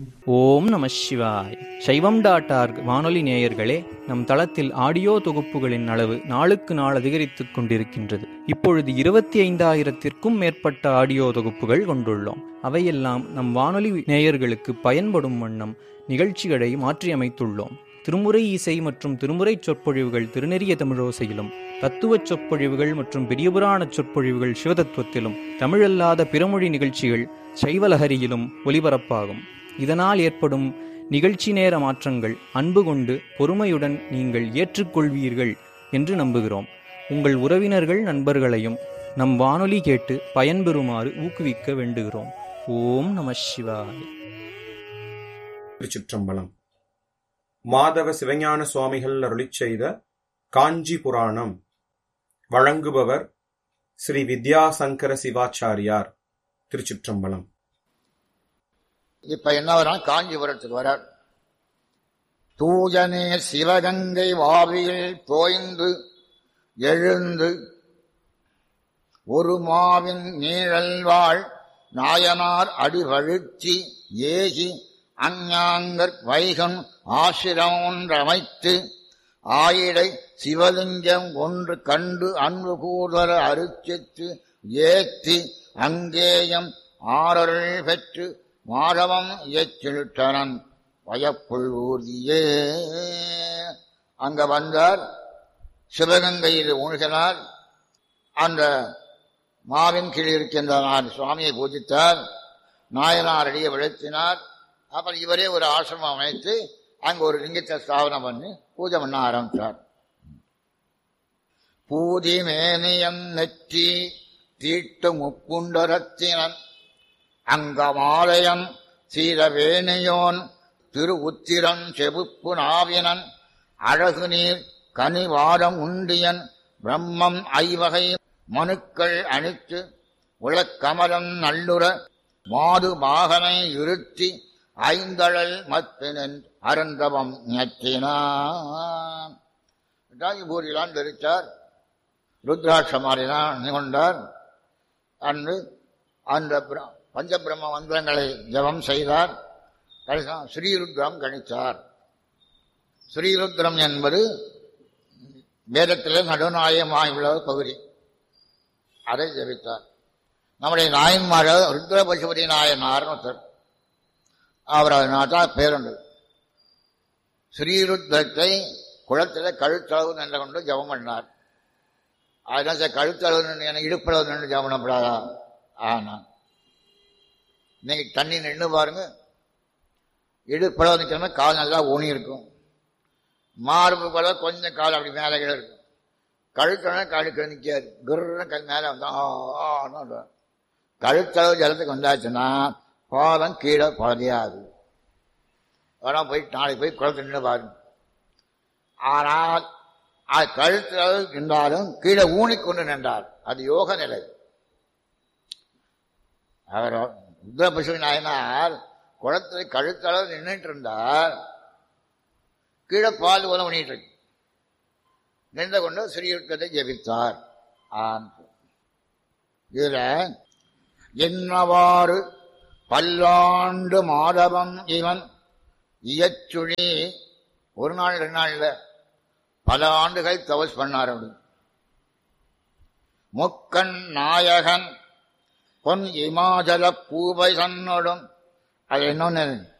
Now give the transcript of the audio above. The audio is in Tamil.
ஓம் நம சிவாய் சைவம் டாட் ஆர்க் வானொலி நேயர்களே நம் தளத்தில் ஆடியோ தொகுப்புகளின் அளவு நாளுக்கு நாள் அதிகரித்துக் கொண்டிருக்கின்றது இப்பொழுது இருபத்தி ஐந்தாயிரத்திற்கும் மேற்பட்ட ஆடியோ தொகுப்புகள் கொண்டுள்ளோம் அவையெல்லாம் நம் வானொலி நேயர்களுக்கு பயன்படும் வண்ணம் நிகழ்ச்சிகளை மாற்றியமைத்துள்ளோம் திருமுறை இசை மற்றும் திருமுறை சொற்பொழிவுகள் திருநெறிய தமிழோசையிலும் தத்துவ சொற்பொழிவுகள் மற்றும் பெரியபுராண சொற்பொழிவுகள் சிவதத்துவத்திலும் தமிழல்லாத பிறமொழி நிகழ்ச்சிகள் சைவலஹரியிலும் ஒலிபரப்பாகும் இதனால் ஏற்படும் நிகழ்ச்சி நேர மாற்றங்கள் அன்பு கொண்டு பொறுமையுடன் நீங்கள் ஏற்றுக்கொள்வீர்கள் என்று நம்புகிறோம் உங்கள் உறவினர்கள் நண்பர்களையும் நம் வானொலி கேட்டு பயன்பெறுமாறு ஊக்குவிக்க வேண்டுகிறோம் ஓம் நம சிவாய் திருச்சிற்றம்பலம் மாதவ சிவஞான சுவாமிகள் அருளிச் செய்த காஞ்சி புராணம் வழங்குபவர் ஸ்ரீ வித்யாசங்கர சிவாச்சாரியார் திருச்சிற்றம்பலம் இப்ப என்ன வரான் காஞ்சிபுரத்துக்கு வரார் தூயனே சிவகங்கை வாவியில் தோய்ந்து எழுந்து ஒரு மாவின் நீழல் வாழ் நாயனார் அடிவழுச்சி ஏகி அஞ்ஞாங்கற் வைகன் ஆசிரம் ஒன்றமைத்து ஆயிடை சிவலிங்கம் ஒன்று கண்டு அன்பு கூதர அருச்சித்து ஏத்தி அங்கேயம் ஆரருள் பெற்று மாதவம் இயற்றிட்டனன் வயப்புள் ஊர்தியே அங்க வந்தார் சிவகங்கையில் மூழ்கினார் அந்த மாவின் கீழ் இருக்கின்ற நான் சுவாமியை பூஜித்தார் நாயனார் அடியை விழுத்தினார் அப்புறம் இவரே ஒரு ஆசிரமம் அமைத்து அங்க ஒரு லிங்கத்தை ஸ்தாபனம் பண்ணி பூஜை பண்ண ஆரம்பித்தார் பூதி மேனியன் நெற்றி தீட்டு முப்புண்டரத்தினன் அங்கமாலயன் சீரவேணியோன் திரு உத்திரன் செபுப்பு நாவினன் அழகு நீர் கனிவாரம் உண்டியன் பிரம்மம் ஐவகை மனுக்கள் அணித்து உலக்கமலம் நல்லுற மாது மாகனை இருத்தி ஐந்தழல் மத்தினன் அருந்தவம் ஞற்றினான் பூரிலான் தெரிச்சார் ருத்ராட்ச மாறினான் கொண்டார் அன்று அந்த பஞ்சபிரம்ம மந்திரங்களை ஜபம் செய்தார் கடைசியாக ஸ்ரீருத்ரம் கணித்தார் ஸ்ரீருத்ரம் என்பது வேதத்திலே நடுநாயகமாயுள்ள பகுதி அதை ஜபித்தார் நம்முடைய நாயன்மார ருத்ர பசுபதி நாயனார் ஒருத்தர் அவர் அதனால் தான் பேருண்டு ஸ்ரீருத்ரத்தை குளத்தில் கழுத்தளவு நின்று கொண்டு ஜபம் பண்ணார் அதனால் கழுத்தளவு என இடுப்பளவு நின்று ஜபம் பண்ணப்படாதா ஆனா நீங்க தண்ணி நின்று பாருங்க இடுப்பளவு நிற்கிறமே கால் நல்லா ஊனி இருக்கும் மார்பு போல கொஞ்சம் கால் அப்படி மேலே கீழே இருக்கும் கழுத்தோட கழுக்க நிற்காது குருன்னு கல் மேலே வந்தா கழுத்தளவு ஜலத்துக்கு வந்தாச்சுன்னா பாதம் கீழே பாதையாது ஆனால் போய் நாளைக்கு போய் குளத்து நின்று பாருங்க ஆனால் அது கழுத்தளவு நின்றாலும் கீழே ஊனிக்கொண்டு நின்றார் அது யோக நிலை அவர் ருத்ரபசு நாயனார் குளத்தில் கழுத்தளவு நின்றுட்டு இருந்தார் கீழே பால் உதவ பண்ணிட்டு இருக்கு நின்ற கொண்டு ஸ்ரீயுத்தத்தை ஜபித்தார் இதுல என்னவாறு பல்லாண்டு மாதவம் இவன் இயச்சுழி ஒரு நாள் ரெண்டு நாள்ல பல ஆண்டுகள் தவஸ் பண்ணார் அப்படி முக்கண் நாயகன் பொன் இமாச்சல பூவை சன்னோடும் அது இன்னொன்னு